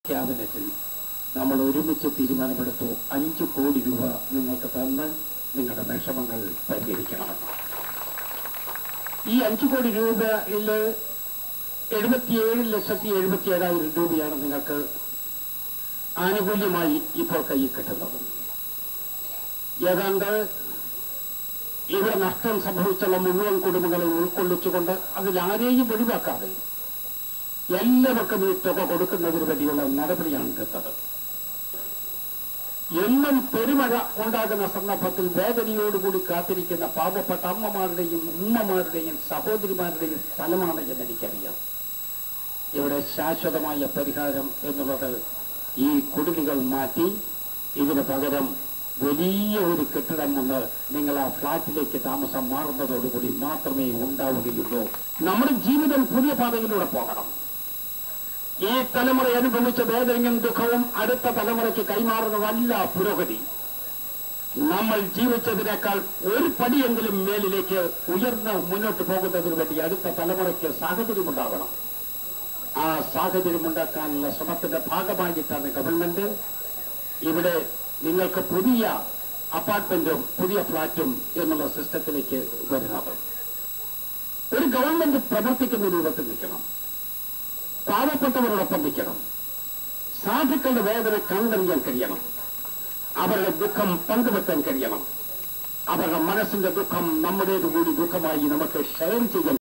ക്യാബിനറ്റിൽ നമ്മൾ ഒരുമിച്ച് തീരുമാനമെടുത്തു അഞ്ച് കോടി രൂപ നിങ്ങൾക്ക് തന്ന് നിങ്ങളുടെ വിഷമങ്ങൾ പരിഹരിക്കണമെന്ന് ഈ അഞ്ചു കോടി രൂപയിൽ എഴുപത്തിയേഴ് ലക്ഷത്തി എഴുപത്തി ഏഴായിരം രൂപയാണ് നിങ്ങൾക്ക് ആനുകൂല്യമായി ഇപ്പോൾ കയ്യിൽ കിട്ടുന്നത് ഏതാണ്ട് ഇവിടെ നഷ്ടം സംഭവിച്ചുള്ള മുഴുവൻ കുടുംബങ്ങളെ ഉൾക്കൊള്ളിച്ചുകൊണ്ട് അതിലാരെയും ഒഴിവാക്കാതെ എല്ലാവർക്കും ഈ തുക കൊടുക്കുന്നതിന് വേണ്ടിയുള്ള നടപടിയാണ് എടുത്തത് എന്നും പെരുമഴ ഉണ്ടാകുന്ന സന്ദർഭത്തിൽ വേദനയോടുകൂടി കാത്തിരിക്കുന്ന പാവപ്പെട്ട അമ്മമാരുടെയും ഉമ്മമാരുടെയും സഹോദരിമാരുടെയും സ്ഥലമാണ് എന്ന് എനിക്കറിയാം ഇവിടെ ശാശ്വതമായ പരിഹാരം എന്നുള്ളത് ഈ കുടിലുകൾ മാറ്റി ഇതിന് പകരം വലിയ ഒരു കെട്ടിടം വന്ന് നിങ്ങൾ ആ ഫ്ളാറ്റിലേക്ക് താമസം മാറുന്നതോടുകൂടി മാത്രമേ ഉണ്ടാവുകയുള്ളൂ നമ്മുടെ ജീവിതം പുതിയ പാതയിലൂടെ പോകണം ഈ തലമുറ അനുഭവിച്ച വേദനയും ദുഃഖവും അടുത്ത തലമുറയ്ക്ക് കൈമാറുന്നതല്ല പുരോഗതി നമ്മൾ ജീവിച്ചതിനേക്കാൾ ഒരു പടിയെങ്കിലും മേലിലേക്ക് ഉയർന്ന് മുന്നോട്ട് പോകുന്നതിന് വേണ്ടി അടുത്ത തലമുറയ്ക്ക് സാഹചര്യമുണ്ടാകണം ആ സാഹചര്യമുണ്ടാക്കാനുള്ള ശ്രമത്തിന്റെ ഭാഗമായിട്ടാണ് ഗവൺമെന്റ് ഇവിടെ നിങ്ങൾക്ക് പുതിയ അപ്പാർട്ട്മെന്റും പുതിയ ഫ്ളാറ്റും എന്നുള്ള സിസ്റ്റത്തിലേക്ക് വരുന്നത് ഒരു ഗവൺമെന്റ് പ്രവർത്തിക്കുന്ന രൂപത്തിൽ നിൽക്കണം പാവപ്പെട്ടവരോടൊപ്പം നിൽക്കണം സാധുക്കളുടെ വേദന കണ്ടറിയാൻ കഴിയണം അവരുടെ ദുഃഖം പങ്കുവെക്കാൻ കഴിയണം അവരുടെ മനസ്സിന്റെ ദുഃഖം നമ്മുടേത് കൂടി ദുഃഖമായി നമുക്ക് ഷെയർ ചെയ്യാൻ